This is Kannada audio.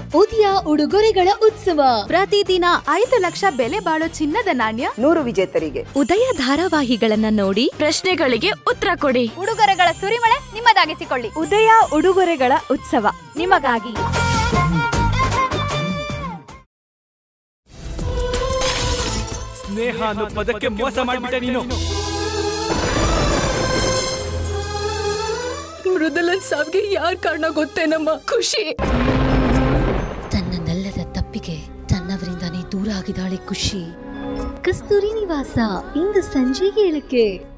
ಉದಯ ಉಡುಗೊರೆಗಳ ಉತ್ಸವ ಪ್ರತಿದಿನ ಐದು ಲಕ್ಷ ಬೆಲೆ ಬಾಳೋ ಚಿನ್ನದ ನಾಣ್ಯ ನೂರು ವಿಜೇತರಿಗೆ ಉದಯ ಧಾರಾವಾಹಿಗಳನ್ನ ನೋಡಿ ಪ್ರಶ್ನೆಗಳಿಗೆ ಉತ್ತರ ಕೊಡಿ ಉಡುಗೊರೆಗಳ ಸುರಿಮಳೆ ನಿಮ್ಮದಾಗಿಸಿಕೊಳ್ಳಿ ಉದಯ ಉಡುಗೊರೆಗಳ ಉತ್ಸವ ನಿಮಗಾಗಿ ಸ್ನೇಹ ಅನ್ನೋ ಪದಕ್ಕೆ ಮೋಸ ಮಾಡ್ಬಿಟ್ಟೆ ನೀನು ಮೃದುಲನ್ ಸಾವಿಗೆ ಯಾರ್ ಕಾರಣ ಗೊತ್ತೇನಮ್ಮ ಖುಷಿ ತನ್ನನ್ನೆಲ್ಲದ ತಪ್ಪಿಗೆ ತನ್ನವರಿಂದಾನೇ ದೂರ ಆಗಿದ್ದಾಳೆ ಖುಷಿ ಕಸ್ತೂರಿ ನಿವಾಸ ಇಂದು ಸಂಜೆ ಏಳಕ್ಕೆ